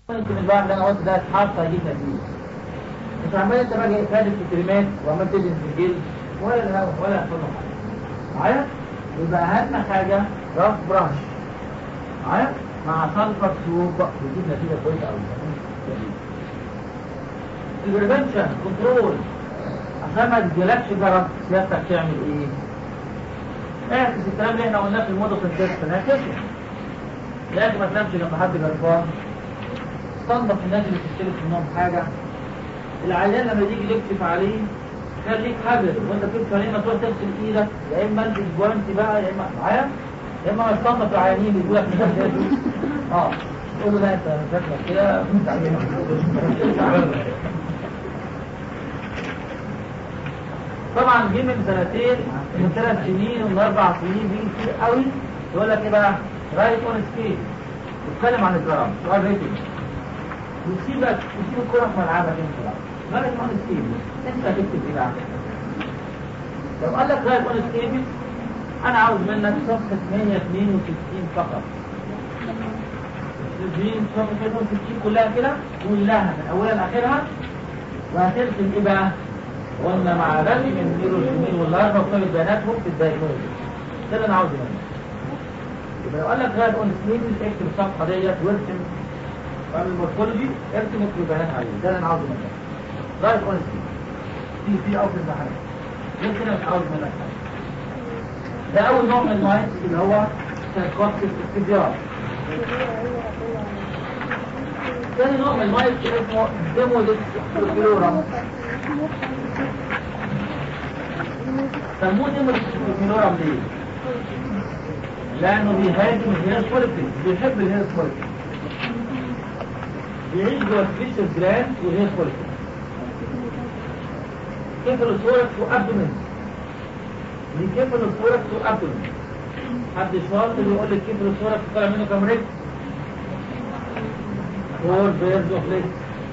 يمكن الواحد اللي انا قلت ده اتحط هيجيب نتيجه مش عمال انت بقى كادر في الكلمات وعمال تدهن في الجلد ولا الهوا ولا يحصل له حاجه معايا يبقى اهم حاجه راس براش معايا مع سلفر سوب بيجيب نتيجه كويسه قوي البريفنشن كنترول عشان ما تجيلكش جرب سيادتك تعمل ايه؟ اعكس الكلام اللي احنا قلناه في المودو كونتكست اعكسه لازم ما تنامش جنب حد جربان صنف الناس اللي بتشترك في النوم حاجه العيان لما يجي يكشف عليه خليك حذر وانت بتكشف عليه ما تروح تغسل ايدك يا اما البس جوانتي بقى يا اما معايا يا اما ما تصنف العيانين يقول لك مش اه تقول له لا انت شكلك كده طبعا جه من سنتين من ثلاث سنين ومن اربع سنين بيجي كتير قوي يقول لك ايه بقى رايت اون سكيل بيتكلم عن الجرام سؤال ريتنج وتسيبك تسيب الكرة في ملعبك انت بقى رايت اون سكيل انت هتكتب ايه بقى لو قال لك رايت اون سكيل انا عاوز منك صفحة 162 فقط 60 صفحة 162 كلها كده كلها من اولها لاخرها وهترسم ايه بقى قلنا مع رسم النيرو الجميل واللارفا وكل بياناتهم في الدايجنوز ده اللي انا عاوزه منك يبقى لو قال لك غير اون سليب اكتب الصفحه ديت وارسم اعمل المورفولوجي ارسم اكتب البيانات عليه ده اللي انا عاوزه منك غير اون سليب في في او في الامتحانات غير كده مش عاوز منك حاجه ده اول نوع من المايند اللي هو سايكوتيك استدراج ثاني نوع من المايند اسمه ديموليكس فلورا سموه ديموليكس فلورا ليه؟ لانه بيهاجم الهير فوليكل بيحب الهير فوليكل بيعيش جوه الفيشر جراند والهير فوليكل كيفالوثوركس وابدومين دي كيفالوثوركس وابدومين حد شاطر يقول لك كيفالوثوركس طالع منه كام رجل فور بيرز اوف ليج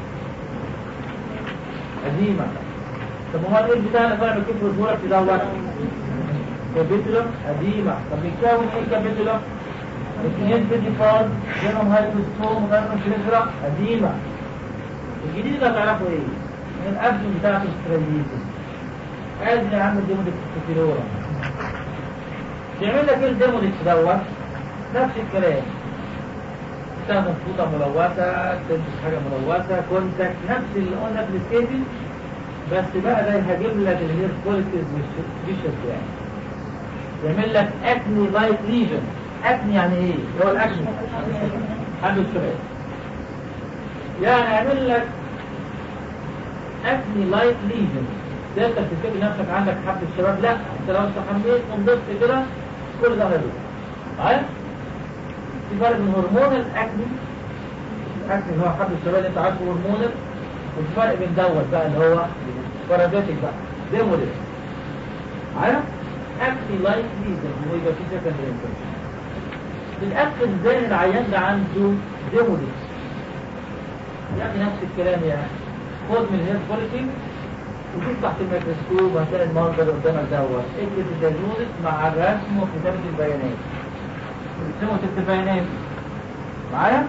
قديمة طب هو ايه البتاع اللي طالع من الكيفالوثوركس دوت كابيتولم قديمة طب بيتكون ايه كابيتولم؟ اثنين بيديفار بينهم هايبوستوم وغيرهم كريزرا قديمة الجديد اللي هتعرفه ايه؟ من الابدن بتاعته ستريليزم ادي يا عم الديمودكس كتيرورا يعمل لك ايه الديمودكس دوت؟ نفس الكلام تستخدم فوطة ملوثة تلبس حاجة ملوثة كونتاكت نفس اللي قلنا في السكيبل بس بقى ده يهاجم لك الهير كواليتيز والفيشر يعني يعمل لك اكني لايت ليجن اكني يعني ايه هو الاكني حد الشباب يعني يعمل لك اكني لايت ليجن ده انت بتكتب نفسك عندك حب الشباب لا انت لو استحميت ونضفت كده كل ده هيروح معايا في فرق بين هرمون الاكني الاكني اللي هو حب الشباب اللي انت عارفه هرمونال وفي فرق بين دوت بقى اللي هو بارازيتك بقى ديموليس معايا اكتي لايك ليزن ويبقى في سكندري انفكشن الاكل ازاي العيان ده عنده ديموليس يعني نفس الكلام يعني خد من الهير كواليتي وشوف تحت الميكروسكوب هتلاقي المنظر اللي قدامك دوت اكتب الدياجنوزس مع الرسم وكتابة البيانات بتسموا ست بيانات معايا؟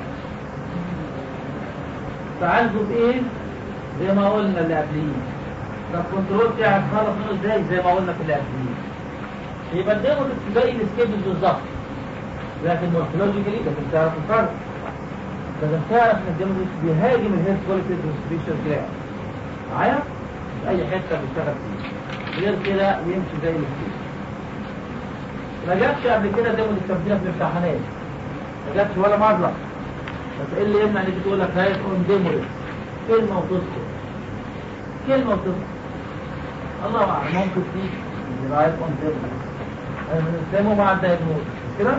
تعالجوا بايه؟ زي ما قلنا اللي قبليه طب الكنترول بتاعك خلص منه ازاي زي ما قلنا في اللي قبليه يبقى الديمو باقي السكيدول بالظبط لكن مورفولوجيكالي لازم تعرف الفرق لازم تعرف ان الديمو بيهاجم الهيد كواليتي والسبيشال جلاند معايا؟ في اي حته بيشتغل فيه غير كده يمشي زي السكيدول ما جابش قبل كده ديمو التمثيل في الامتحانات ما جابش ولا مره بس ايه اللي يمنع انك تقول لك رايت اون ديموريس كلمه وتذكر كلمه وتذكر الله اعلم ممكن تيجي رايت اون ديموريس بنستخدمه مع الدايجنوز كده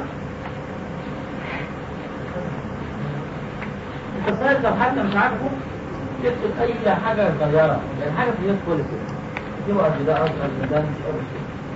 انت صاير لو حتى مش عارفه تكتب اي حاجه صغيره يعني حاجه في اليد كل كده تبقى قد ده اصغر من ده مش قوي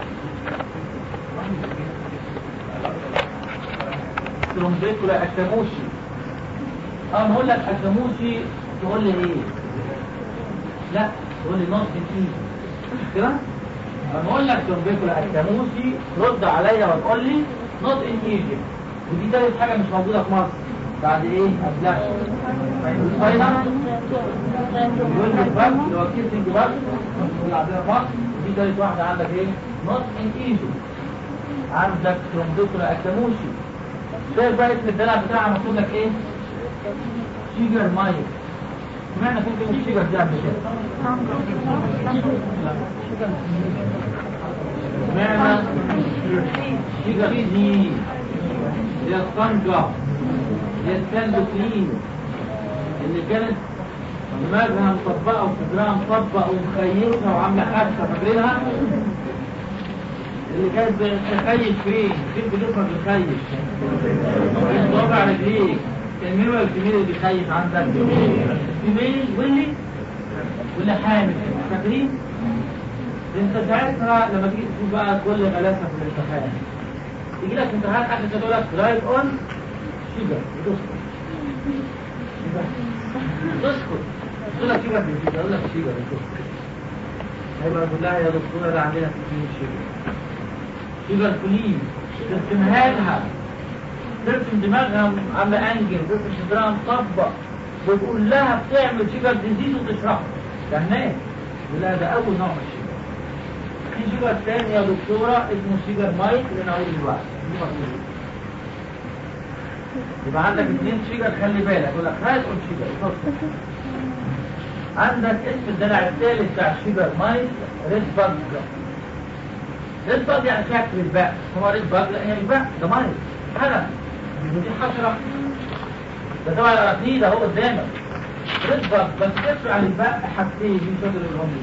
ترومبيكولا اكتاموشي اه نقول لك اكتاموشي تقول لي ايه لا تقول لي نوت ان كده لما اقول لك ترومبيكولا اكتاموشي رد عليا وتقول لي نوت ان ايجيبت ودي تالت حاجه مش موجوده في مصر بعد ايه ابلاش الفاينل يقول لي الفرق اللي هو الكيسنج بس اللي عندنا فرق دي تالت واحده عندك ايه نوت ان ايزو عندك ترومبوتر اكتاموشي شايف بقى اسم الدلع بتاعها مكتوب لك ايه شيجر مايك سمعنا كنت كلمه شيجر دي قبل كده سمعنا شيجر دي هي الطنجة هي السلبوكلين اللي كانت دماغها مطبقة وصدرها مطبق ومخيشة وعاملة حادثة فاكرينها؟ اللي كانت بتخيش فين؟ فين بجسمك بتخيش؟ فين صوابع رجليك؟ كان مين ولا الجميل اللي بيخيش عندك؟ الجميل واللي واللي حامل فاكرين؟ انت ساعتها لما تيجي تشوف بقى كل غلاسة في الامتحان يجي لك امتحان اخر سنه يقول لك رايت اون شيجر وتسكت تسكت تقول لك شيجر في يقول لك شيجر وتسكت هيبقى تقول لها يا دكتوره ده عندنا في كلين شيجر شيجر كلين ترسمها لها ترسم دماغها عامله انجل ترسم صدرها مطبق وتقول لها بتعمل شيجر ديزيز وتشرحها فهناك تقول لها ده اول نوع من الشيجر في شيجر تاني يا دكتورة اسمه شيجر مايك اللي انا هقوله دلوقتي يبقى عندك اثنين شيجر خلي بالك يقول لك رايت اون شيجر عندك اسم الدلع الثالث بتاع الشيجر مايك ريد باج ريد باج يعني شكل الباء هو ريد باج لا هي الباء ده مايك حاجة ودي حشرة ده طبعا الأراضي ده هو قدامك ريد باج بس تفرق عن الباء حاجتين دي شجر الرمل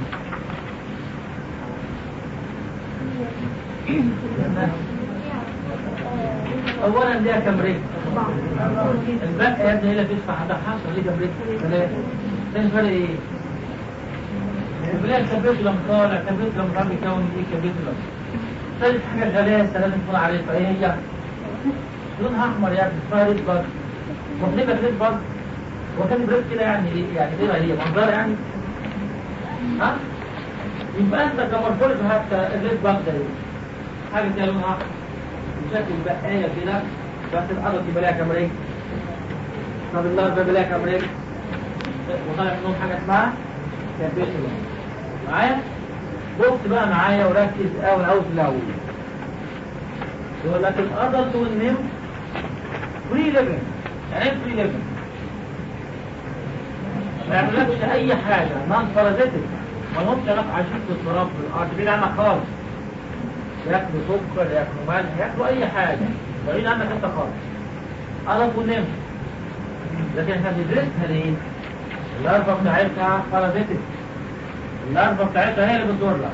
اولا ليها كم رجل الباقي يا ابني هي اللي تدفع ده حصل ليه كم رجل ثلاثه ثاني فرق ايه بلاقي كابيتولم طالع كابيتولم رامي بيكون ايه كابيتولم ثالث حاجه غلاسه لازم تكون عارفها ايه هي لونها احمر يا ابني اسمها ريد باج مطلبه ريد باج وكان بريد كده يعني ايه يعني ايه هي منظره يعني ها يبقى انت كمرفولوجي حتى الريد باج ده ايه حاجه كده لونها احمر بشكل بقايه كده بس الارض يبقى لها كام رجل طب النار بيبقى لها كام رجل وطالع منهم حاجه اسمها كابيتولا معايا بص بقى معايا وركز قوي قوي في الاول يقول لك الادلت والنم فري ليفنج يعني ايه فري ليفنج ما يعملكش اي حاجه نون بارازيتك ما لهمش علاقه عايشين في التراب في الارض بعيد عنك خالص ياكلوا سكر ياكلوا ملح ياكلوا اي حاجه بعيد عنك انت خالص ادلت والنم لكن احنا بندرسها ليه؟ الاربع بتاعتها بارازيتك الاربع بتاعتها هي اللي بتدور لك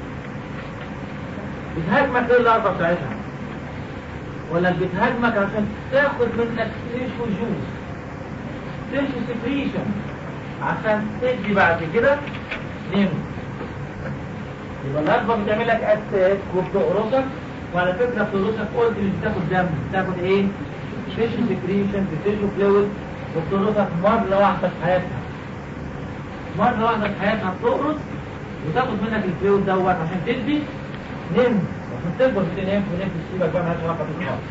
بتهاجمك ايه الاربع بتاعتها ولا بتهاجمك عشان تاخد منك تيشو جوز تيشو سكريشن عشان تدي بعد كده نمو يبقى الاربع بتعمل لك اتاك وبتقرصك وعلى فكره بتقرصك قلت مش بتاخد دم بتاخد ايه؟ تيشو سكريشن تيشو فلويد وبتقرصك مره واحده في حياتها مرة واحدة في حياتها بتقرص وتاخد منك الفلويد دوت عشان تدي نم عشان تكبر بتنام ونم تسيبك بقى مالهاش علاقة بيك خالص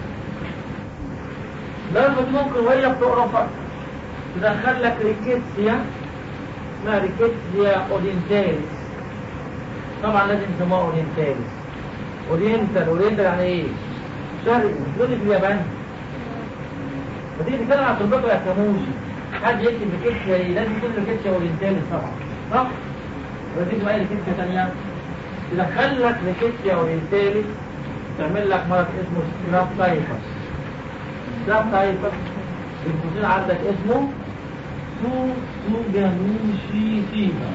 لازم ممكن وهي بتقرصك تدخل لك ريكيتسيا اسمها ريكيتسيا اورينتاليس طبعا لازم يسموها اورينتاليس اورينتال اورينتال يعني ايه؟ شرقي دول في اليابان فتيجي تتكلم عن الطلبات والكاموشي حد يكتب ريكيتسيا ايه؟ لازم يكون ريكيتسيا اورينتاليس طبعا صح؟ ولازم تبقى ريكيتسيا ثانية تدخل لك ريكيتسيا اورينتاليس تعمل لك مرض اسمه سكراب تايفس سكراب تايفس الفصيل عندك اسمه سو سوجانوشي فيفا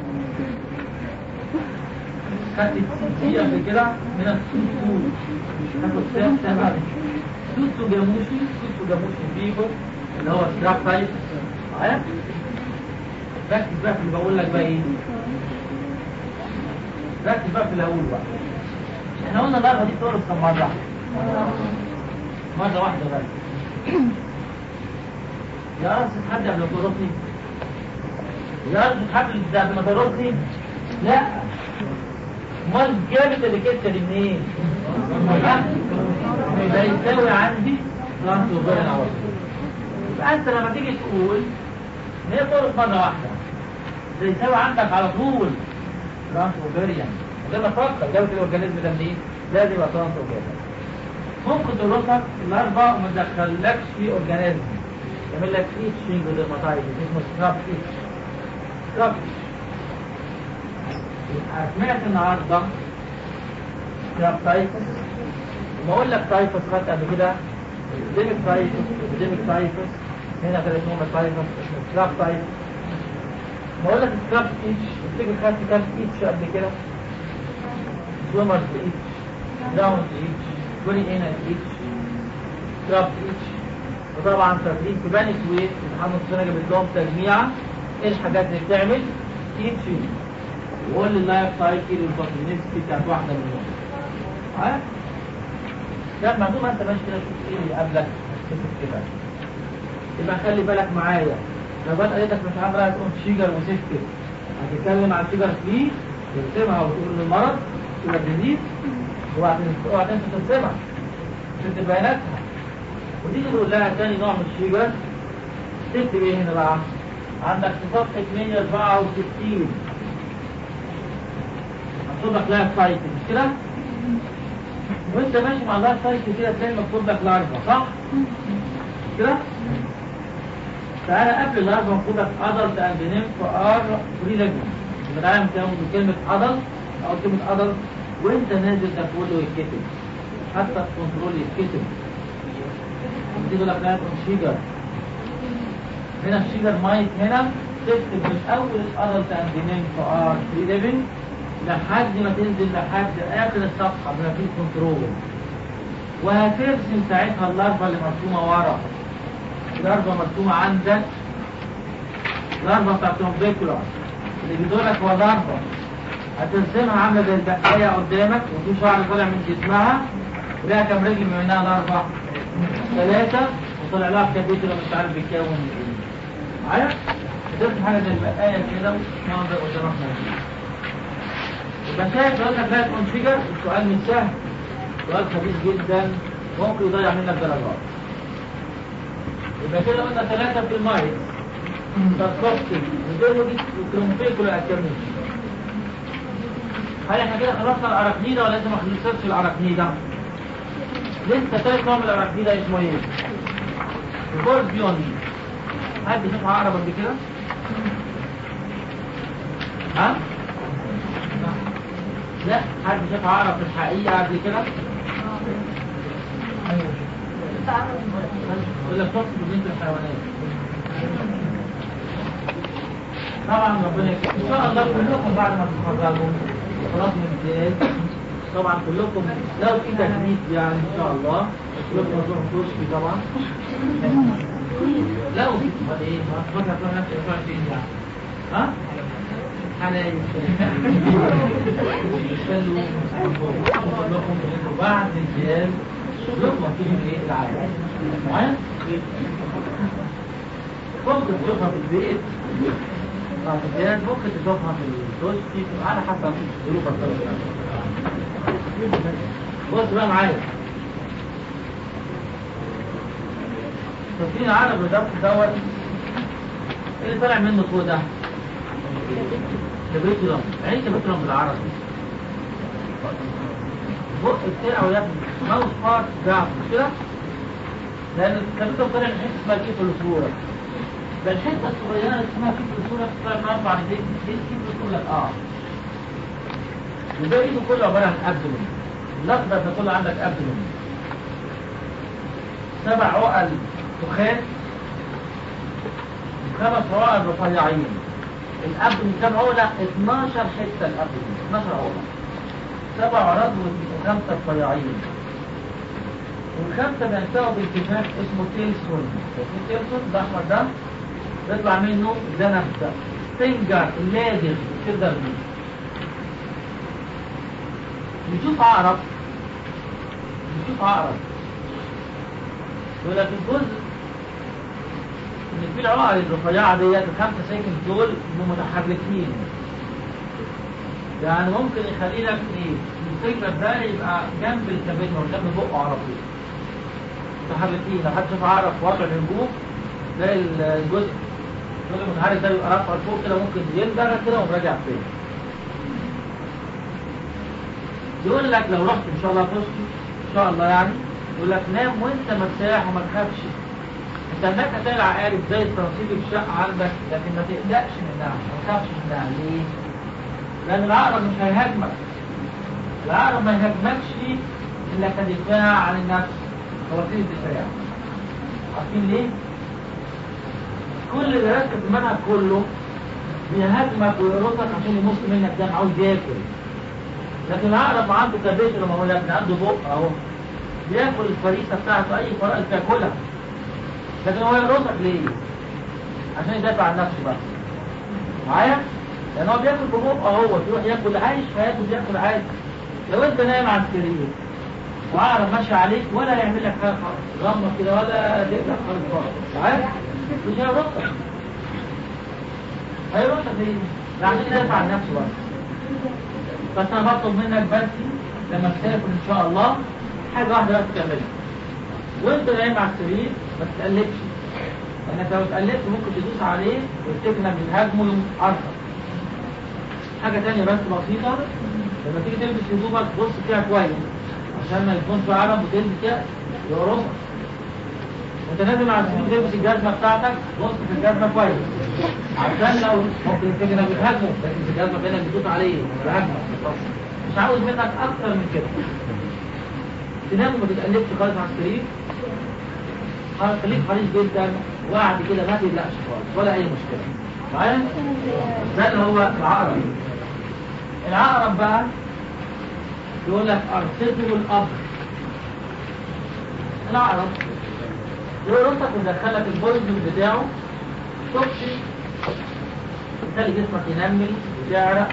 خدت السي قبل كده من السوسو هاخد سام سام سوسو جاموشي سوسو جاموشي فيفا اللي هو سكراب تايفس معايا ركز بقى في اللي بقول لك بقى ايه ركز بقى في الاول بقى احنا قلنا الضربه دي بتقرص كم مره مره واحده بس يا رب تتحدى قبل ما ترصني يا رب تتحدى قبل ما ترصني لا امال جابت الريكيتشا دي منين؟ ده يساوي عندي بلانت وبين اورس يبقى انت لما تيجي تقول ان هي طرق مره واحده زي يساوي عندك على طول ترانس اوفيريان من غير ما تفكر جابت الاورجانيزم ده منين؟ لازم يبقى ترانس اوفيريان ممكن تربطك الاربع وما تدخلكش في اورجانيزم يعمل لك ايتشنج وديرماتايتس اسمه سكراب ايتش سكراب يبقى سمعت النهارده سكراب تايفس وما اقول لك تايفس خدت قبل كده ابيديميك تايفس ابيديميك تايفس هنا ثلاث نوع تايفس اسمه سكراب تايفس ما اقول لك سكراب ايتش تفتكر خدت كام ايتش قبل كده سويمرز ايتش داون ايتش كوني هنا ايتش سكراب ايتش وطبعا فاكرين في بني سويف محمد سنة جابت لهم تجميعة ايه الحاجات اللي بتعمل ايتشنج وقول اللايف سايكل والبطنسكي بتاعت واحدة منهم ها؟ لا معلومة انت ماشي كده شوف ايه اللي قبلك تكتب كده يبقى خلي بالك معايا لو جت قالت لك مش عامله تقول شيجر وسيفتي هتتكلم عن شيجر فيه ترسمها وتقول له المرض تبقى جديد اوعى تنسى اوعى تنسى ترسمها تكتب بياناتها وتيجي تقول لها تاني نوع من الشيجر تكتب ايه هنا بقى؟ عندك في صفحة 164 مكتوب لك لايف سايكل مش كده؟ وانت ماشي مع اللايف سايكل كده تلاقي مكتوب لك لارفا صح؟ كده؟ تعالى قبل اللارفا مكتوب لك ادلت اند نيمف ار فري ليجمنت يبقى تعالى مكتوب كلمة ادلت او كلمة ادلت وانت نازل ده كله يتكتب حتى الكنترول يتكتب تيجي لك لايف شيجر هنا الشيجر مايك هنا تكتب من اول الادلت اند نيمف ار فري ليجمنت لحد ما تنزل لحد اخر الصفحه بما فيه كنترول وهترسم ساعتها اللارفا اللي مرسومه ورا اللارفا مرسومه عندك اللارفا بتاعت البيكولار اللي بيدورك هو اللارفا هترسمها عامله زي البقايه قدامك وفي شعر طالع من جسمها ولها كام رجل من منها لارفا ثلاثه وطلع لها كابيتولا مش عارف بيتكون من ايه معايا؟ هترسم حاجه زي البقايه كده ومنظر قدامك موجود يبقى شايف لو انك لا كونفيجر السؤال مش سهل سؤال خبيث جدا ممكن يضيع منك درجات يبقى كده قلنا ثلاثة في المايك تاسكوبتي ودولوجي وكرومفيكولا اكترميشن هل احنا كده خلصنا الاراكنيدا ولا لسه ما خلصتش الاراكنيدا؟ لسه ثالث نوع من الاراكنيدا اسمه ايه؟ البورد بيوني حد شاف عقرب قبل كده؟ ها؟ لا حد شاف عقرب في الحقيقة قبل كده؟ يقول لك فصل بنت الحيوانات طبعا ربنا يكرمك ان شاء الله كلكم بعد ما تتخرجوا خلاص من امتياز طبعا كلكم لو في تكليف يعني ان شاء الله كلكم هتروحوا كشفي طبعا لا وفي امال ايه ما تفكر تروح نفسك 25 يعني ها حنان كلكم بعد الامتياز كلكم هتيجوا ايه العالم معايا ممكن تشوفها في البيت بعد الامتياز ممكن تشوفها في الكشفي على حسب ظروفك بص بقى معايا فاكرين عرب الضبط دوت ايه اللي طالع منه فوق ده؟ كبريتولم يعني ايه كبريتولم بالعربي؟ بق بتاعه يا ابني ماوس بارت بتاعه مش كده؟ لان الكبريتولم طالع من حته اسمها كيفالوسورا ده الحته الصغيره اللي اسمها كيفالوسورا بتطلع من اربع رجلين دي كيفالوسورا اه وده ايده كله عباره عن ابدومين الاخضر ده كله عندك ابدومين سبع عقل تخان وخمس عقل رفيعين الابدومين كام عقله 12 حته الابدومين 12 عقله سبع عرض وخمسه رفيعين والخمسه بينتهوا بانتفاخ اسمه تيلسون اسمه تيلسون ده احمر ده بيطلع منه زنب ده فينجر اللازم تقدر بيه نشوف عقرب نشوف عقرب يقول لك الجزء ان في العقر الرفيعه ديت الخمسه ساكن دول يبقوا متحركين يعني ممكن يخلي لك ايه الفكره ده يبقى جنب الكابيتر جنب بقه على طول متحركين لو حد شاف عقرب في وضع الهجوم تلاقي الجزء الجزء المتحرك ده بيبقى رافع لفوق كده ممكن يندرج كده ومراجع فين يقول لك لو رحت ان شاء الله فزت ان شاء الله يعني يقول لك نام وانت مرتاح وما تخافش انت هناك هتلاقي العقارب زي التنصيب في الشقه عندك لكن ما تقلقش منها ما تخافش منها ليه؟ لان العقرب مش هيهاجمك العقرب ما يهاجمكش الا كدفاع عن النفس هو وسيله الدفاع عارفين ليه؟ كل اللي ركز في المنهج كله بيهاجمك ويرقصك عشان يمص منك دم عاوز ياكل لكن العقرب عنده كبيت لما هو لكن عنده بق اهو بياكل الفريسه بتاعته اي فرائس بياكلها لكن هو يرقصك ليه؟ عشان يدافع عن نفسه بس معايا؟ لان هو بياكل ببقه اهو يروح ياكل عايش حياته بياكل عادي لو انت نايم على السرير وعقرب ماشي عليك ولا هيعمل لك حاجه خالص غمض كده ولا تقدر خالص خالص عارف؟ مش هيرقصك هيرقصك ليه؟ ده عشان يدافع عن نفسه بس بس انا بطلب منك بس لما تسافر ان شاء الله حاجه واحده بس تعملها وانت نايم على السرير ما تتقلبش لانك لو اتقلبت ممكن تدوس عليه ويفتكر انك بتهاجمه يوم عرضك حاجه تانية بس بسيطه لما تيجي تلبس هدومك بص فيها كويس عشان ما يكونش عرب وتلبس كده يقرصك وانت نازل على السرير تلبس الجزمه بتاعتك بص في الجزمه كويس عشان لو ممكن يفتكر انك بتهاجمه لكن في الجزمه بينك بتدوس عليه بتهاجمه مش عاوز منك اكتر من كده تنام وما تتقلبش خالص على السرير خليك حريص جدا وقعد كده ما تقلقش خالص ولا اي مشكله معايا ده اللي هو العقرب العقرب بقى يقول لك ارصده الامر العقرب يقرصك ويدخلك البويزن بتاعه توكسين يخلي جسمك ينمل وتعرق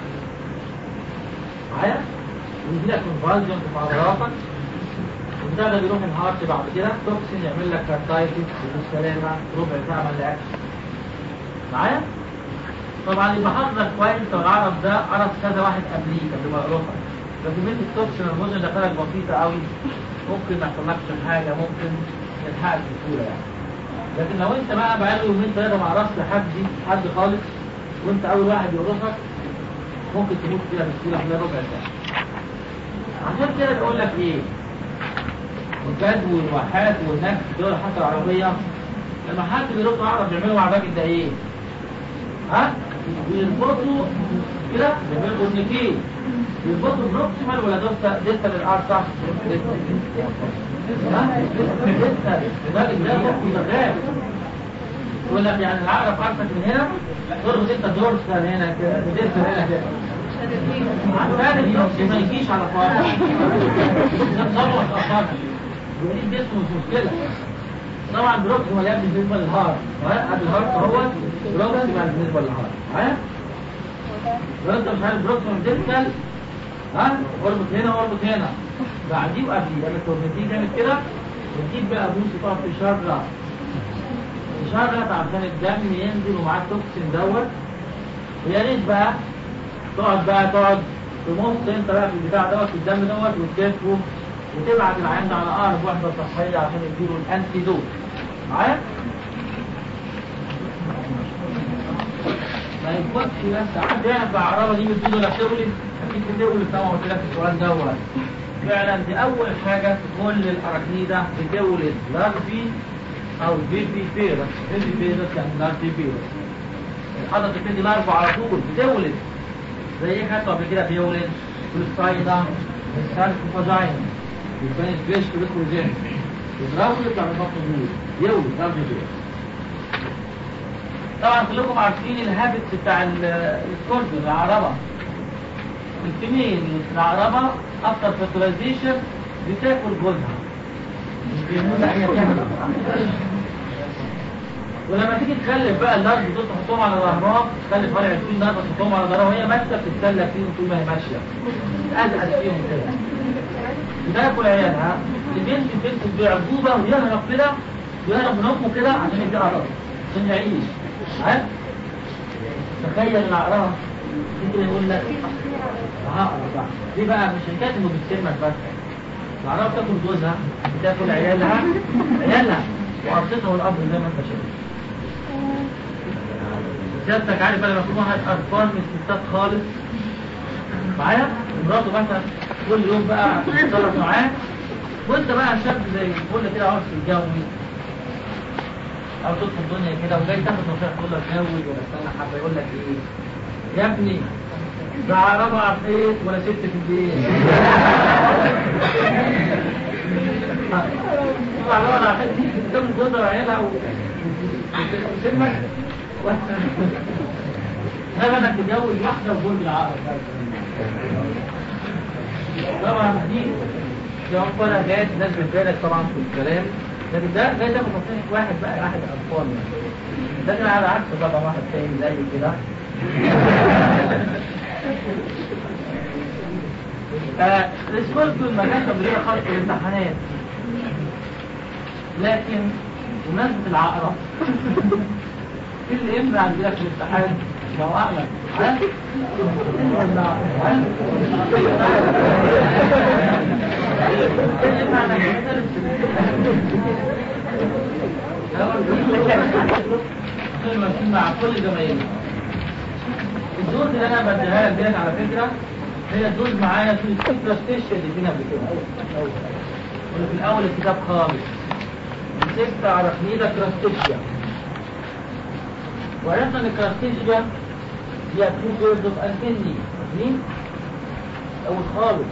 معايا ويجي لك كونفالجن في عضلاتك وده ده بيروح الهارت بعد كده توكسين يعمل لك كارتايتس بالسلامة ربع ساعة ما لقاكش معايا؟ طبعا يبقى حظك كويس لو العرب ده عرف كذا واحد قبليه قبل ما يقرصك لكن بنت التوكسين الموجة دخلك بسيطة قوي ممكن ما يحصلكش حاجة ممكن تلحقك بسهولة يعني لكن لو انت بقى بقاله يومين ثلاثة ما عرفش حد حد خالص وانت اول واحد يقرصك ممكن تموت كده بسهولة خلال ربع ساعة عشان كده بيقول لك ايه والجد والواحات والنكس دول حتى العربية لما حد بيرد عرب بيعملوا مع الراجل ده ايه؟ ها؟ بيربطوا كده بيعملوا اذنكين بيربطوا بروكسيمال ولا دوستا ديستا للار صح؟ ها؟ ديستا الراجل ده مخه شغال يقول لك يعني العقرب عارفك من هنا تربط انت دورسال هنا كده وديستا هنا كده عشان اليوم ما يجيش على فاضي ده تصور خطر يريد جسمه مش مشكلة طبعا بروكسيمال يعني بالنسبة للهارت قبل الهارت هو بروكسيمال بالنسبة للهارت ها لو انت مش عارف بروكسيمال ديسكال ها اربط هنا واربط هنا بعديه وقبليه لما التورنتين تعمل كده وتجيب بقى بوس تقعد تشرع تشرع عشان الدم ينزل ومعاه التوكسين دوت ويا ريت بقى تقعد بقى تقعد تمص انت بقى في البتاع دوت في الدم دوت وتلفه وتبعت العيان ده على اقرب وحده صحيه عشان يديله الانتيدوت معايا؟ ما يكونش بس حد يعرف العربه دي بتديله ولا تولد اكيد بتولد طبعا قلت لك السؤال دوت فعلا دي اول حاجه في كل الاراكنيده بتولد لارفي او بيبي فيروس بيبي فيروس يعني لارفي فيروس الحضره بتبتدي لارفا على طول بتولد زي ايه خدته قبل كده بيولد فلسطاينة السالف فاجاينا يبقى الفيش بيدخل جين يضربه يطلع من بطن الجول يولد ضرب الجول طبعا كلكم عارفين الهابتس بتاع السكوربيون العربة الفيميل العربة افتر فيرتلايزيشن بتاكل جوزها مش بيموت هي بتعمل ولما تيجي تخلف بقى الناس دول تحطهم على ظهرها تخلف فرع 20 ناس تحطهم على ظهرها وهي ماشيه بتتسلى فيهم طول ما هي ماشيه تقلقل فيهم كده بتاكل عيالها البنت بتمسك بعجوبه ويهرب كده ويهرب من امه كده عشان يديها رضا عشان يعيش عارف تخيل العقرب ممكن يقول لك عقرب بقى دي بقى مش حكايه انه بتسمك بس العقرب تاكل جوزها بتاكل عيالها عيالها وقرصتها والاب زي ما انت شايف سيادتك عارف بقى لما يكون واحد قرفان من الستات خالص معايا مراته مثلا كل يوم بقى تتصرف معاه وانت بقى شاب زي الفل كده عاوز تتجوز او تدخل الدنيا كده وجاي تاخد نصيحه تقول لك اتجوز ولا استنى حبه يقول لك ايه يا ابني لا ربع في البيت ولا ست في البيت طبعا لو انا عشان دي قدام الجوزة وعيالها وسمك هذا انك تتجوز واحدة وجول بالعقل طبعا دي دي أفضل جايز ناس بالك طبعا في الكلام لكن ده جاي تاخد نصيحة واحد بقى واحد أطفال يعني ده كان على عكس طبعا واحد تاني زي كده الاسبوع كل ما كان تمرير خالص في الامتحانات لكن بمناسبة العقرب ايه اللي يمنع عندنا في الامتحان ما هو اعلم ها؟ ولا ها؟ ايه اللي يمنع عندنا مع كل زمايلنا الدوز اللي انا بديها لك ديت على فكره هي الدوز معايا في الكراستيشن اللي فينا قبل كده واللي في الاول الكتاب خالص مسكت على خليده كراستيشيا وعرفنا ان الكراستيشيا هي تو بيرز اوف انتني مين؟ اول خالص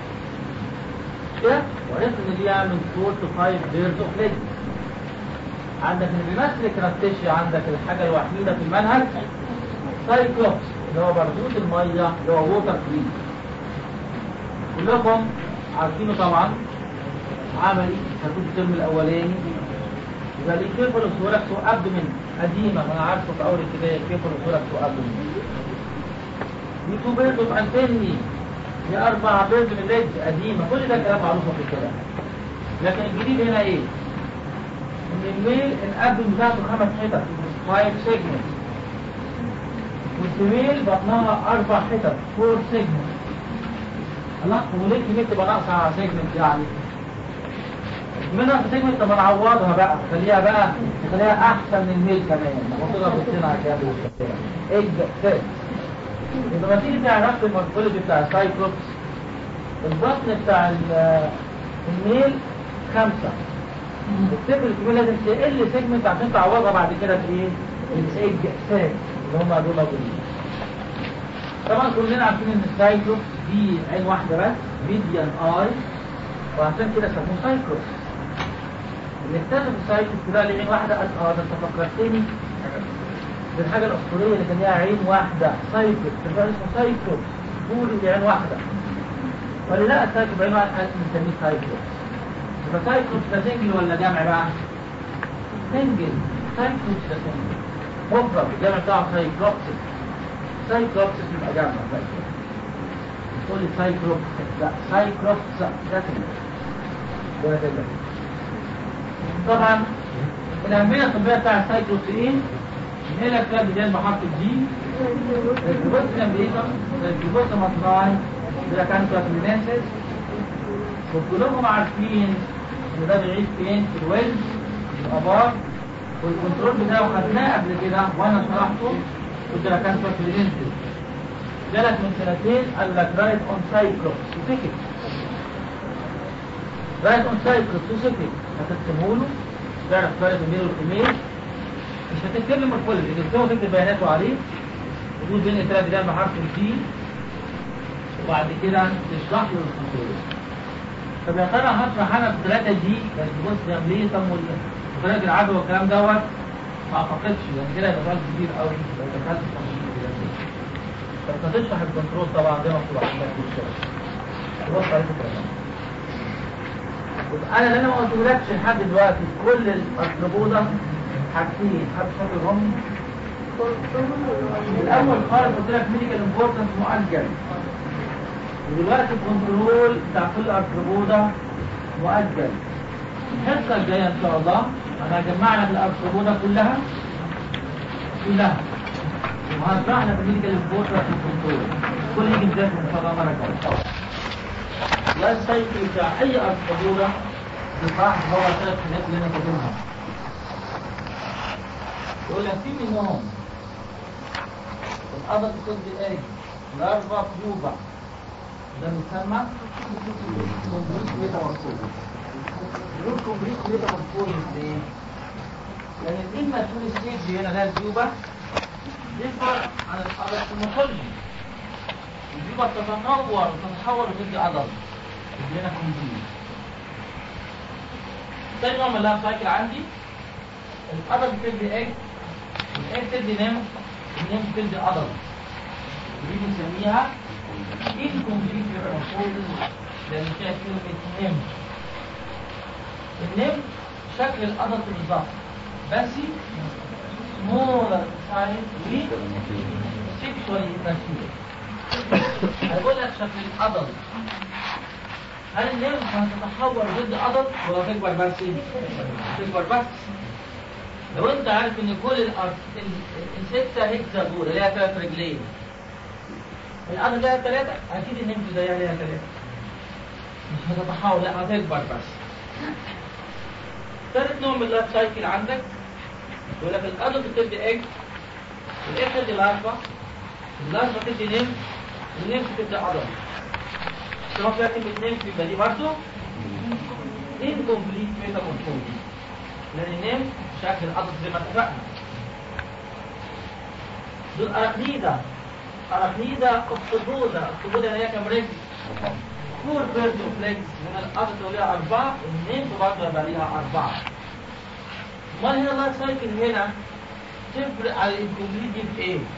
كده وعرفنا ان دي من 4 to 5 بيرز اوف ليج عندك اللي بيمثل الكراستيشيا عندك الحاجه الوحيده في المنهج سايكلوبس اللي هو برغوث الميه اللي هو ووتر فري كلكم عارفينه طبعا عملي هتكون الترم الاولاني يبقى ليه كيفل وسوركس وابدومين قديمه وانا عارفه في اول ابتدائي كيفل وسوركس وابدومين دي تو بيرد اوف انتني دي اربع بيرد من ليدز قديمه كل ده كلام معروف في كده لكن الجديد هنا ايه؟ ان الميل الابدومين بتاعته خمس حتت فايف سيجمنتس والفيميل بطنها اربع حتت فور سيجمنت الله وليه كمية تبقى ناقصة على سيجمنت يعني منها في سيجمنت طب نعوضها بقى نخليها بقى نخليها احسن من الميل كمان نحطها في الصنعة كده ايج فيت يبقى لما تيجي تعرف المورفولوجي بتاع السايكلوبس البطن بتاع الميل خمسة الطفل الكبير لازم تقل سيجمنت عشان تعوضها بعد كده في ايه؟ الايج فيت اللي هم دول موجودين طبعا كلنا عارفين ان السايكلوبس دي عين واحده بس ميديان اي وعشان كده سموه سايكلوبس اللي اكتشف السايكلوبس ده ليه عين واحده قال اه ده انت فكرتني بالحاجه الاسطوريه اللي كان ليها عين واحده سايكلوبس كان اسمه سايكلوبس طول دي عين واحده ولا لا السايكلوبس عين واحده قال نسميه سايكلوبس يبقى سايكلوبس ده سنجل ولا جمع بقى؟ سنجل سايكلوبس ده سنجل مفرد الجمع بتاعه سايكلوبسس سايكلوبسس يبقى جمع بس تقول لي سايكلوبس لا سايكلوبس ده كده ده كده طبعا الأهمية الطبية بتاع السايكلوبس ايه؟ نقول لك كده بداية بحرف الجي الجلوبوس امريكا الجلوبوس مطناي ده كان كلاسمينيسيس وكلهم عارفين ان ده بيعيش فين في الويلز في الابار والكنترول بتاعه خدناه قبل كده وانا شرحته كنت كان فاكرينتي جالك من سنتين قال لك رايت اون سايكلوبس وسكت رايت اون سايكلوبس وسكت هتكتبه له تعرف فرق الميل والفيميل مش هتكتب له مورفولوجي تكتبه تكتب بياناته عليه وتقول بين الثلاث بداية بحرف الجي وبعد كده تشرح له الكنترول طب يا ترى هشرح انا بثلاثة جي كانت تبص جنبيه طب وطريقة العدوى والكلام دوت ما اعتقدش لان كده هيبقى سؤال كبير قوي لو دخلت في تفاصيل كده طب هتشرح الكنترول طبعا زي ما مكتوب عندك في الشغل بص على فكره انا اللي انا ما قلتلكش لحد دلوقتي كل الارتبوطه حاجتين حد فاكرهم الاول خالص قلت لك ميديكال امبورتنس مؤجل ودلوقتي الكنترول بتاع كل ارتبوطه مؤجل الحصه الجايه ان شاء الله انا هجمع لك الارتبوطه كلها كلها وهشرح لك الميديكال امبورتنس والكنترول كل يجي بدايه ان شاء الله مره جايه لا السيكل بتاع اي ارتبوطه بصراحه هو ثلاث حاجات اللي انا كاتبها يقول لك في منهم الأدلت تدي ايج لارفا بيوبا ده بيسمى كومبليت ميتامورفوزيس بنقول كومبليت ميتامورفوزيس ليه؟ لأن الإيماتور ستيج هنا ده البيوبا يكبر عن الأدلت المخرج البيوبا تتنور وتتحول وتدي عضل يدي هنا كومبليت تاني نوع من اللايف سايكل عندي الأدلت بتدي ايج الايج تدي نيم النيم تدي عضل دي بنسميها incomplete metamorphosis لأن فيها كلمة نم النم شكل الأدلت بالظبط بس smaller size و sexually immature هقول لك شكل الأدلت هل النم هتتحول ضد أدلت ولا تكبر بس؟ تكبر بس لو انت عارف ان كل الانسكتا هيكسا دول اللي هي ثلاث رجلين الأرض لها ثلاثة أكيد النمت زيها لها ثلاثة مش هتتحول لا هتكبر بس ثالث نوع من اللايف سايكل عندك يقول لك الأرض بتدي إيج الإيج تدي لارفا اللارفا تدي نمت والنمت تدي عضل سواء فيها كلمة نمت يبقى دي برضه incomplete metamorphosis لأن النمت شكل العضل زي ما اتفقنا دول أراكنيدا أراكنيدا أكتوبودا أكتوبودا هي كام رجل؟ فور بيرد اوف ليجز من الأرض ليها أربعة النيم برضه يبقى ليها أربعة أمال هنا اللايف سايكل هنا تفرق على الانكمبليت دي في إيه؟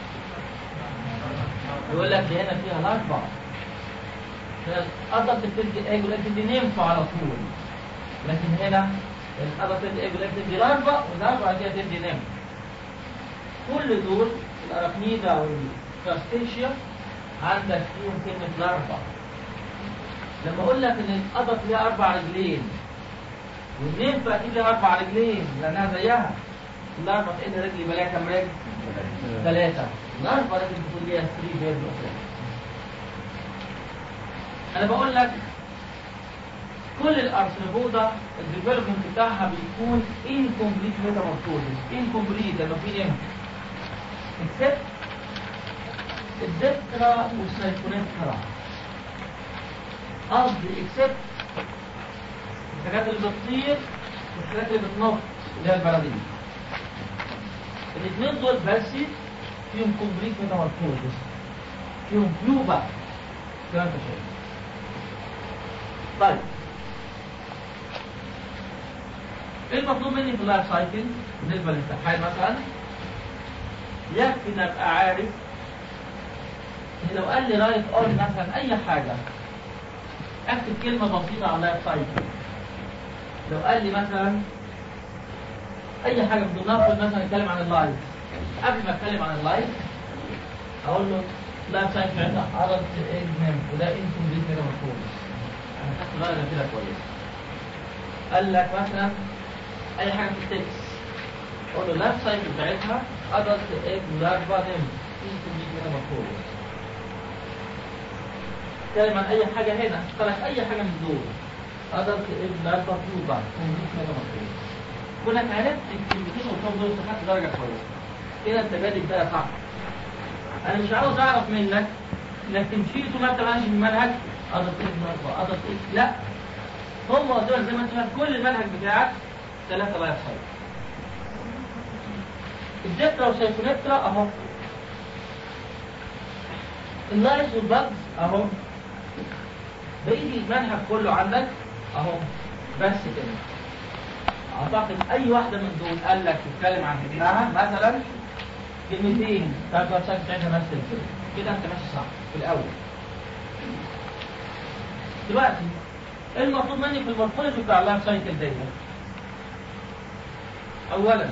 يقول لك دي هنا فيها الأربعة هنا الأرض بتدي إيه يقول لك دي نيمفا على طول لكن هنا الأرض بتدي إيه يقول لك تدي الأربعة والأربعة دي تدي نيمفا كل دول الأراكنيدا وال كاستيشيا عندك فيهم كلمة لارفا لما اقول لك ان القطط ليها اربع رجلين والنيمفا اكيد ليها اربع رجلين لانها زيها اللارفا تقل رجل يبقى ليها كام رجل؟ ثلاثة اللارفا لازم تكون ليها 3 بيرد انا بقول لك كل الارثروبودا الديفلوبمنت بتاعها بيكون incomplete metamorphosis incomplete لما في نيمفا except الذكرى والسيكونيترا قصدي اكسبت الحاجات اللي بتطير والحاجات اللي بتنط اللي هي البلدية الاثنين دول بس فيهم كومبليت ميتامورفوزس فيهم بلوبا كلام ده شيء طيب ايه المطلوب مني في اللايف سايكل بالنسبه للامتحان مثلا يكفي ان ابقى عارف ان لو قال لي رايت اون مثلا اي حاجه اكتب كلمه بسيطه على اللايف سايكل لو قال لي مثلا اي حاجه بدون نفرض مثلا اتكلم عن اللايف قبل ما اتكلم عن اللايف اقول له لايف سايكل عندنا عرض اجنم وده انتم دي كده مفهوم انا خدت بالي كده كويس قال لك مثلا اي حاجه في التكست اقول له اللايف سايكل بتاعتها ادلت ايج لارفا نم انتم دي كده مفهوم اتكلم عن اي حاجه هنا اختلف اي حاجه من دول ادلت ايج لارفا بيوبا كومبليت كده مفهوم كونك عرفت الكلمتين قدام دول انت خدت درجه كويسه كده انت بادئ بدايه صح انا مش عاوز اعرف منك انك تمشي طول ما انت ماشي بالمنهج ادلت ايج لارفا ادلت ايج لا هم دول زي ما انت فاهم كل المنهج بتاعك ثلاثه لايف سايكل الدكترا والسيكونكترا اهو اللايس والبجز اهو بقية المنهج كله عندك اهو بس كده اعتقد اي واحدة من دول قال لك تتكلم عن ابنها مثلا كلمتين بتاعت الواتساب بتاعتها نفس الكلمة كده انت ماشي صح في الاول دلوقتي ايه المطلوب مني في المورفولوجي بتاع اللايف سايكل ديت اولا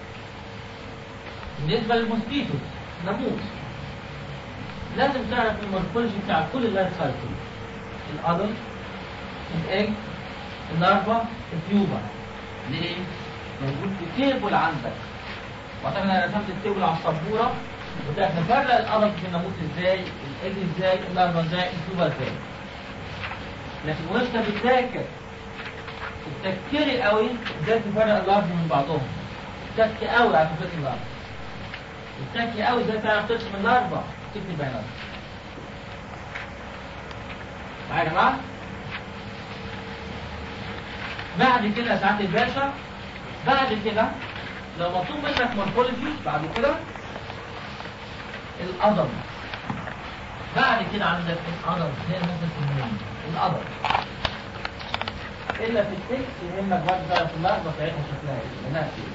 بالنسبة للموسكيتوس ناموس لازم تعرف المورفولوجي بتاع كل اللايف سايكل الادلت الايج اللارفا البيوبا ليه؟ موجود في تيبل عندك واعتقد انا رسمت التيبل على السبوره وده نفرق الادلت في الناموس ازاي الايج ازاي اللارفا ازاي البيوبا ازاي لكن وانت بتذاكر التفكيري قوي ازاي تفرق اللارفا من بعضهم تفكي قوي على فكره اللارفا الذكي قوي ازاي تعرف ترسم الاربع تكتب البيانات معايا يا جماعه بعد كده يا سعاده الباشا بعد كده لو مطلوب منك مورفولوجي بعد كده القدم بعد كده عندك القدم زي ما انت تسميه القدم الا في التكس يهمك بعد تعرف اللحظه بتاعتها شكلها ايه لانها كتير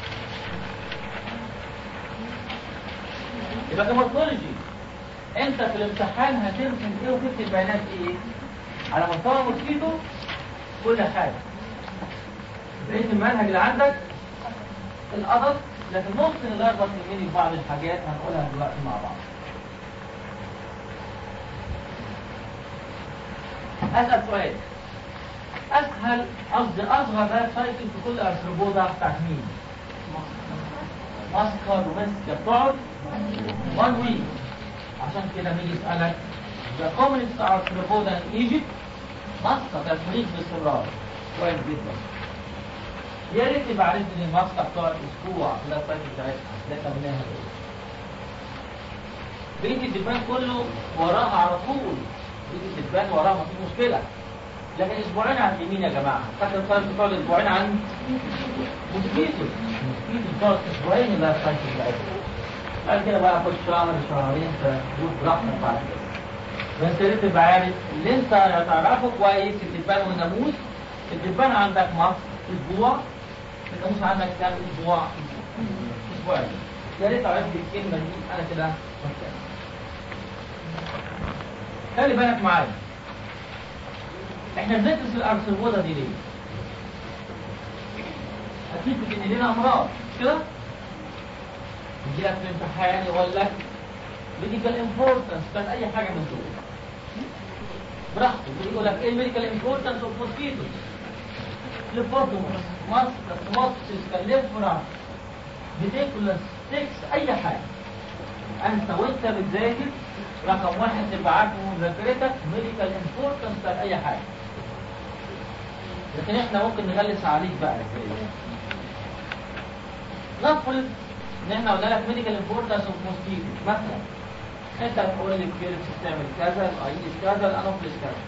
يبقى كمورفولوجي انت في الامتحان هترسم ايه وتكتب بيانات ايه على مستوى موسكيتو كل حاجه بقيه المنهج اللي عندك القدر لكن ممكن نلخبط مني في بعض الحاجات هنقولها دلوقتي مع بعض اسال سؤال اسهل قصدي اصغر لايف سايكل في كل ارثروبودا بتاعت مين؟ ماسكر ومسكه بتقعد 1 ويك عشان كده بيجي يسالك the commonest arthropoda in Egypt ماسكه تسميك باستمرار كويس جدا يا ريت يبقى عرفت ان الماسكه بتقعد اسبوع في اللايف سايكل بتاعتها ده سميناها ايه؟ بيت الدبان كله وراها على طول بيت الدبان وراها مفيش مشكله لكن اسبوعين عن مين يا جماعه؟ فاكر الطالب بتقعد اسبوعين عن موسكيتو موسكيتو بتقعد اسبوعين اللايف سايكل بتاعتها بعد كده بقى خد شهر شهرين تدوس براحتك بعد كده بس يا ريت تبقى عارف اللي انت هتعرفه كويس الدبان والناموس الدبان عندك مصر اسبوع الناموس عندك كام اسبوع؟ اسبوعين يا ريت عرفت الكلمه دي انا كده مرتاح خلي بالك معايا احنا بندرس الارثروبودا دي ليه؟ اكيد ان لنا امراض مش كده؟ يجي لك في الامتحان يقول لك ميديكال امبورتنس كان اي حاجه من دول براحته يقول لك ايه الميديكال امبورتنس اوف موسكيتوس ليفوتومس ماسكس موكسيس كاليفرا بيتيكولاس تكس اي حاجه انت وانت بتذاكر رقم واحد تبقى عارفه من ذاكرتك ميديكال امبورتنس بتاعت اي حاجه لكن احنا ممكن نغلس عليك بقى نفرض ان احنا قلنا لك ميديكال امبورتنس اوف موسكيتو مثلا انت بتقول لي الكيركس بتعمل كذا الايدس كذا الانوفلس كذا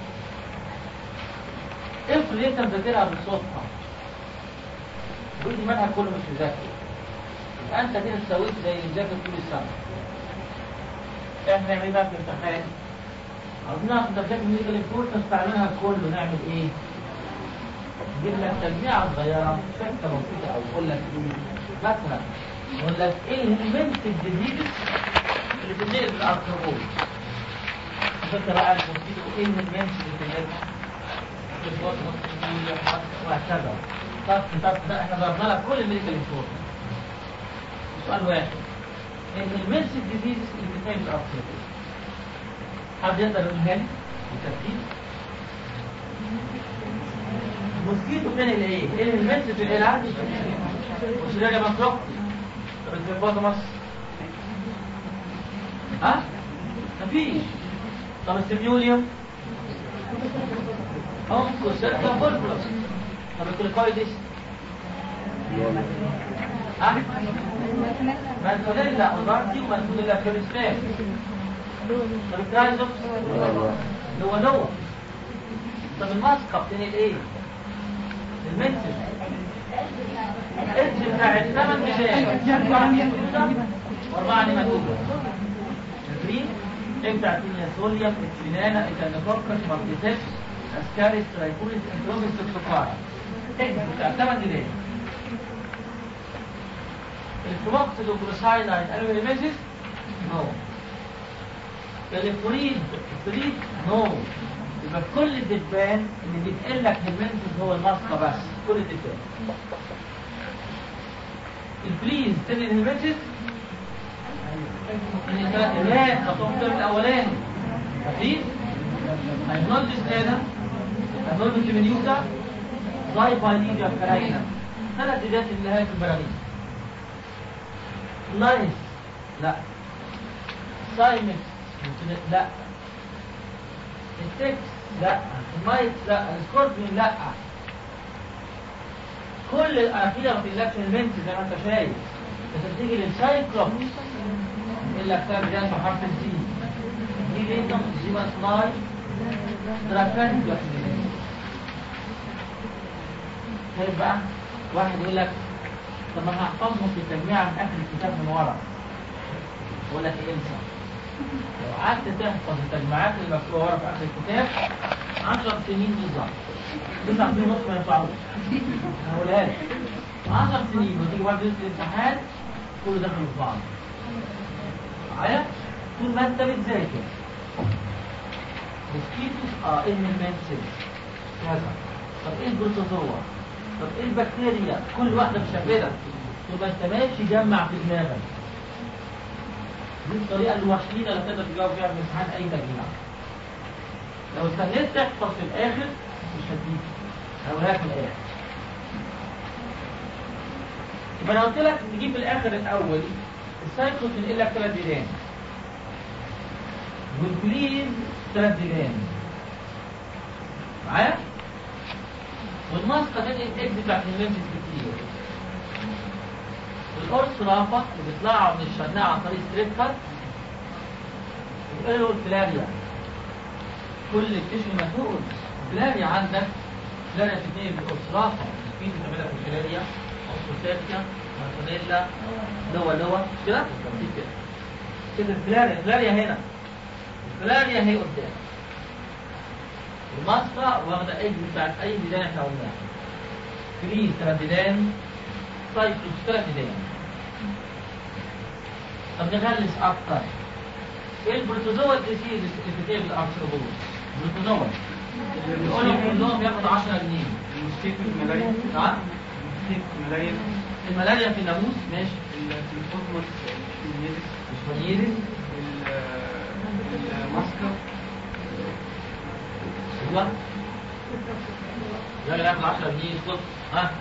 افرض انت مذاكرها بالصدفه قول لي المنهج كله مش مذاكر يبقى انت كده سويت زي اللي مذاكر طول السنه احنا نعمل ايه بقى في الامتحان؟ عاوزين نعرف انت بتذاكر ميديكال امبورتنس بتاع المنهج كله نعمل ايه؟ نجيب لك تجميعه صغيره شكه بسيطه او يقول لك ايه؟ مثلا يقول لك ايه الهيمنت الديزيز اللي بتنقل بالارثروبول فكرة بقى الموسكيتو ايه الهيمنت اللي بتنقلها وهكذا طب طب ده احنا ضربنا لك كل الميديكال انفورميشن سؤال واحد الهيمنت الديزيز اللي بتنقل بالارثروبول حد يقدر يقولها لي بالترتيب موسكيتو بتنقل ايه؟ ايه الهيمنت بتنقلها؟ مش راجع مطلق طب الهيبوتاموس ها مفيش طب السيميوليوم انكو سيركا بولبلس طب الكليكويدس ها مانتوليلا اوزارتي ومانتوليلا كريستال طب الكرايزوبس هو نوع طب الماسكه بتنقل ايه؟ المنسل الاسم بتاع الثمن مشاكل واربعه نماتوجة تدريب ابدع تينيا سوليا اكسينانا اكالنفوكس ماركيسيبس اسكاريس ترايكوليس انتروبيس توكسوفارا بتاع الثمن جنيه الفلوكس دوكروسايناين الويميزيس نو الفريد الفريد نو يبقى كل الدبان اللي بيتقل لك هيمنتس هو الماسكه بس كل الدبان البليز تاني الهيمنتس لا خطوهم من الاولاني مفيش هينولدس هنا هينولدس من يوتا زي بايليجا كراينا ثلاث ديدات اللي هي في البراغيث لايس لا سايمكس لا التكس لا المايت لا السكوربيون لا كل الاخيره ما تقلقش المنت زي ما انت شايف بس تيجي للسايكلوبس يقول لك كتاب بداية بحرف الزي دي ليتم زيما سناي دراكان طيب بقى واحد يقول لك طب انا هحفظهم في التجميع من اخر الكتاب من ورا يقول لك انسى لو قعدت تحفظ التجميعات اللي مكتوبه ورا في اخر الكتاب 10 سنين بالظبط تسع سنين ونص ما ينفعوش هقولها لك 10 سنين وتيجي بعد ليله الامتحان كله داخل في بعض معايا طول ما انت بتذاكر مosquitoes اه ايه المنسل كذا طب ايه البروتوزوا طب ايه البكتيريا كل واحده مشبده طول ما انت ماشي جمع في دماغك دي الطريقه الوحيده اللي تقدر تجاوب فيها في امتحان اي تجميع لو استنيت تحفظ في الاخر مش هتيجي هقولها في الاخر يبقى انا قلت لك نجيب في الاخر الاول السايكلوس بنقل لك ثلاث ديدان والجليز ثلاث ديدان معايا والماسكه تنقل الاكس بتاعت الممفيس كتير القرص رافع اللي بيطلعوا من الشناعه عن طريق ستريت كات يقولوا الفلاريا كل التشو مسؤول فلاريا عندك فلاريا تتنقل بالقرص رافع في بتعملها في الفلاريا اوستوسيركيا مارتونيلا لوا لوا مش كده؟ في كده كده الفلاريا الفلاريا هنا الفلاريا هي قدام الماسكة واخدة ايج بتاعت اي ديدان احنا قلناها كريز ثلاث ديدان سايكلوس ثلاث ديدان طب نغلس اكتر ايه البروتوزوا الديسيز اللي بتتعب الارثروبولوس البروتوزوا يقولوا كلهم ياخد 10 جنيه الموسكيتو الملايين نعم الموسكيتو الملايين الملاريا في الناموس ماشي التليفورموس الشميرس الشميرس الماسكة ايوه الراجل ياخد 10 جنيه يسكت ها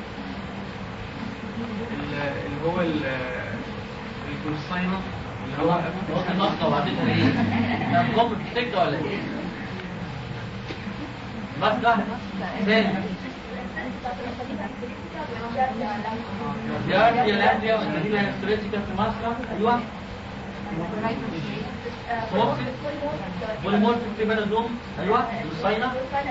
اللي هو ال- الجلوساينا اللي هو هو هو في نقطة وبعدين ايه؟ ده نظام بتفتكر ولا ايه؟ بس ده ثاني يا يا لا والمدينة الاستراتيجية في مصر ايوه بوليمورفيك تيبانوزوم ايوه الصينة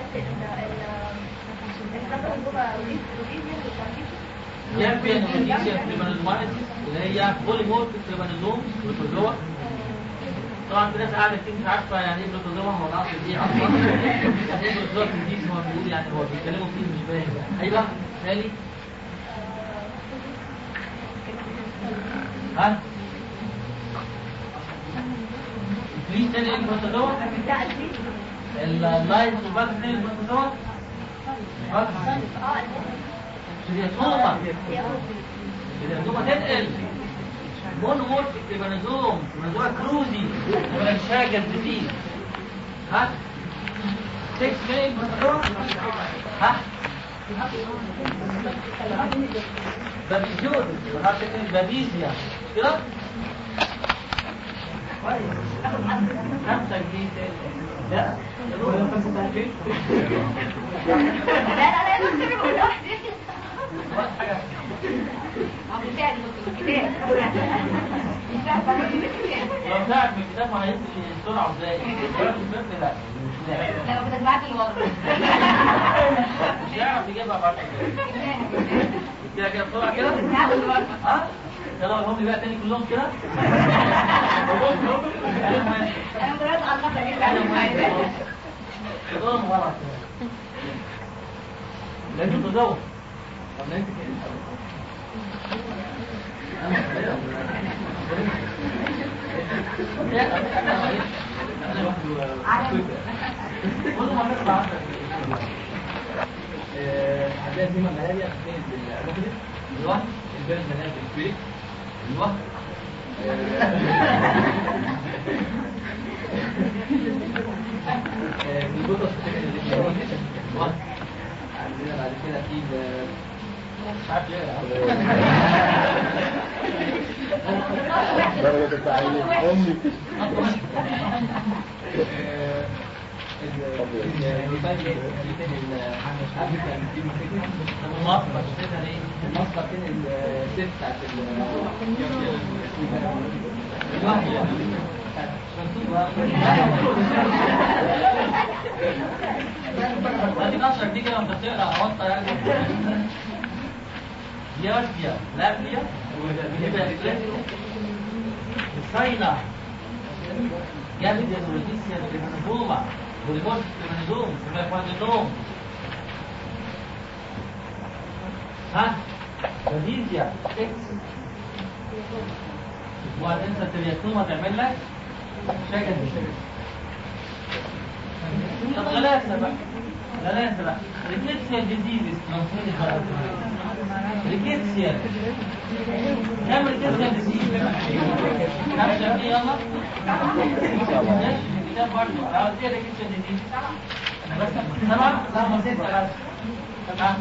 يامبيان ميديسيا تيبانوزوماتيس اللي هي بوليمورفيك تيبانوزوم بروتوزوا طبعا في ناس قاعده كتير مش عارفه يعني ايه بروتوزوا هو الاصل ايه اصلا يعني ايه بروتوزوا ميديسيا هو بيقول يعني هو بيتكلموا فيه مش فاهم ايوه ثاني ها بليز تاني ايه البروتوزوا اللايت وبعد تاني البروتوزوا سيرياتوما سيرياتوما تنقل مونومورفيك تيبانوزوم تيبانوزوم كروزي ولا شاجر ديزيز ها 6 مين ها بابيزيوز بابيزيا كده كويس خمسة جنيه تاني لا هو خمسة جنيه لو ساعد من الكتاب ما هيمشي السرعة ازاي؟ ولا في الفيلم لا مش هيعرف يجيبها بعد كده كده كده بسرعة كده ها؟ يلا هم لي بقى تاني كلهم كده كلهم ورا كده لازم تزوج طب ما انت عندنا زي ملاريا فين بالروكلت ايوه البيرن ملاريا بالكويك ايوه البوتس ايوه عندنا بعد كده في مش عارف درجة التعليم أمي المصدر بتاعتها ايه؟ المصدر فين الست بتاعت ادي نشرك دي كده انت بتقرا اوطى يعني ديارتيا لابليا يبقى الصينة جامد الروتيسيا المنظومة والجوز المنظوم سمع فوق النوم ها روديزيا اكس وهتنسى الترياكوما تعمل لك شكل طب غلاسة بقى غلاسة بقى ريكيتسيا ديزيزز ريكيتسيا كم ريكيتسيا ديزيز كم شافني يلا ماشي الكتاب برضه عاوز ايه ريكيتسيا ديزيز بس تمام لا بسيط بس تمام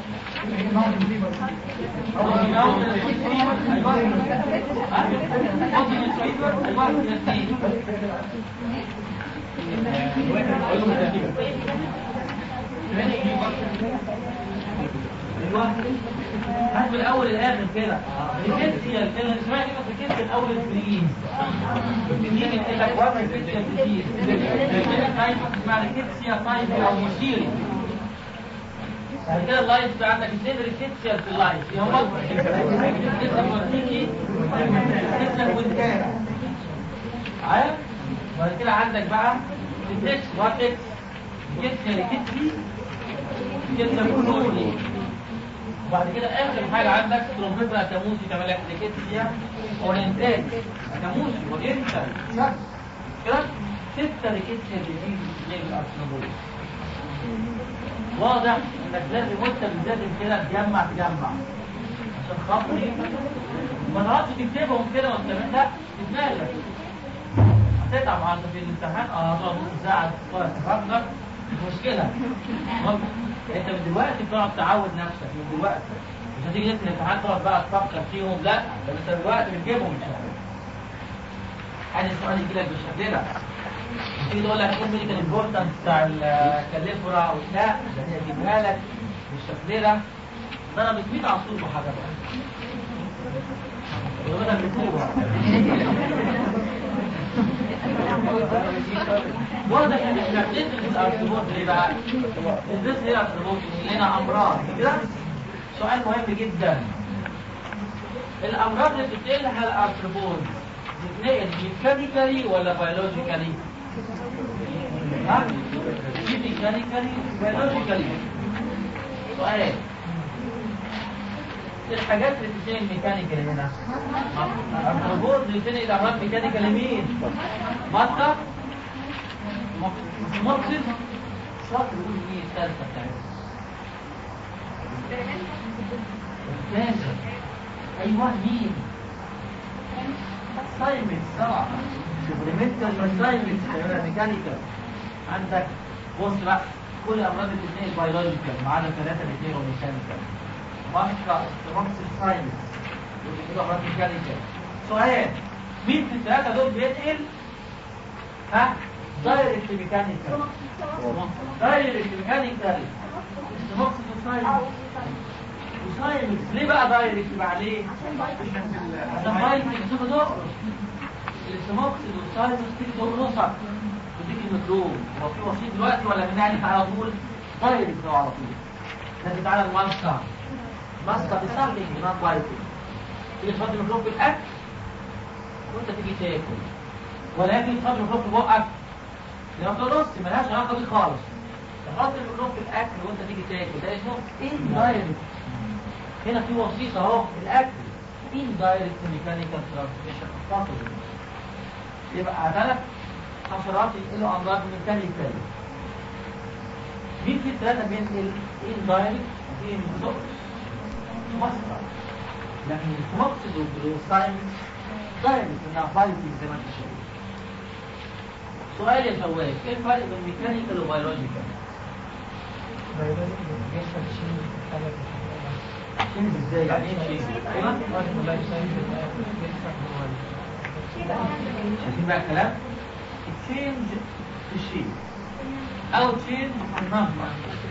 هات من الاول الاخر كده الكيسيا اللي سمعت كده في الكيسيا الاول الفريز بتيجي تقول لك وضع الكيسيا كتير اسمها الكيسيا تايب او مشيري بعد كده اللايف بقى عندك اثنين ريكيتسيا في اللايف يا هم ريكيتسيا فورتيكي ريكيتسيا كوينتانا عارف بعد كده عندك بقى الدكس واتكس ريكيتسيا ريكيتسي ريكيتسيا كونولي وبعد كده اخر حاجه عندك ترومبيترا كاموسي تعمل لك ريكيتسيا اورينتال كاموسي اورينتال كده ستة ريكيتسيا ديزيز زي الارسنال واضح انك لازم وانت بتذاكر كده تجمع تجمع عشان خاطر ايه؟ ما تقعدش تكتبهم كده وانت لا تتمالك هتتعب عند في الامتحان اه هتقعد نص ساعه تفكر مش مشكله انت من دلوقتي بتقعد تعود نفسك من دلوقتي مش هتيجي ليله الامتحان تقعد بقى تفكر فيهم لا ده انت دلوقتي بتجيبهم ان شاء الله عايز السؤال يجي لك بالشكل ده تيجي تقول لك ايه الميديكال امبورتنس بتاع الكاليفورا او لا ده هي اجيبها لك بالشكل ده ضربت 100 عصفور بحجر ضربتها بالكوره واضح ان احنا بندرس الارتباط ليه بقى؟ بندرس ليه الارتباط؟ لنا امراض كده؟ سؤال مهم جدا الامراض اللي بتنقلها الارتباط بتتنقل ميكانيكالي ولا بيولوجيكالي؟ ها؟ ميكانيكالي بيولوجيكالي سؤال الحاجات اللي بتتنقل ميكانيكالي هنا الارتباط اللي بتنقل امراض ميكانيكالي مين؟ مصدر مقصد شاطر يقول ايه الثالثه بتاعتها الثالثه ايوه مين؟ سايمنت طبعا شوفريمنتال سايمنت ميكانيكال عندك بص بقى كل امراض الاثنين بيولوجيكال ما عدا ثلاثه الاثنين ميكانيكال ماسكا سترومسيس سايمنت كده امراض ميكانيكال سؤال مين في الثلاثه دول بينقل ها دايركت ميكانيكال دايركت ميكانيكال سترومسيس سايمنت وسايمنت ليه بقى دايركت بقى ليه؟ عشان فايتنج تشوف دقر السموكسيد والسايمس تيجي تقول نصك وتيجي الميكروب هو في وسيط دلوقتي ولا بنعرف على طول دايركت هو على طول لازم تعالى الماسكة ماسكة بسامبنج نوت فايتنج تيجي تحط الميكروب في الاكل وانت تيجي تاكل ولكن تحط الميكروب في بقك لما ترص ملهاش علاقة بيه خالص تحط الميكروب في الاكل وانت تيجي تاكل ده اسمه اندايركت هنا في وسيط اهو الاكل indirect mechanical transmission of pathogens يبقى ثلاث حشرات ينقلوا امراض ميكانيكال مين في الثلاثه بينقل indirect وفي مصدر مصدر لكن المقصد والساينس دايركت انها فايتنج زي ما انت شايف سؤال يا شواك ايه الفرق بين ميكانيكال وبيولوجيكال؟ شيلز ازاي يعني ايه شيلز ايوه شايفين بقى الكلام تشينج في الشيء او تشينج في النمبر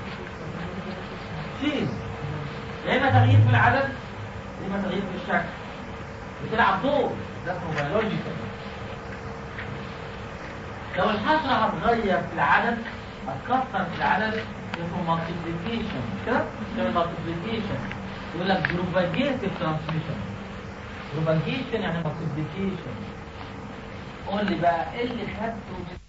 تشينج يا اما تغيير في العدد يا اما تغيير في الشكل بتلعب دور ده اسمه بيولوجيكال لو الحشرة هتغير في العدد هتكسر في العدد اسمه multiplication كده اسمه multiplication يقول لك propagative transmission propagation يعني multiplication قول لي بقى ايه اللي خدته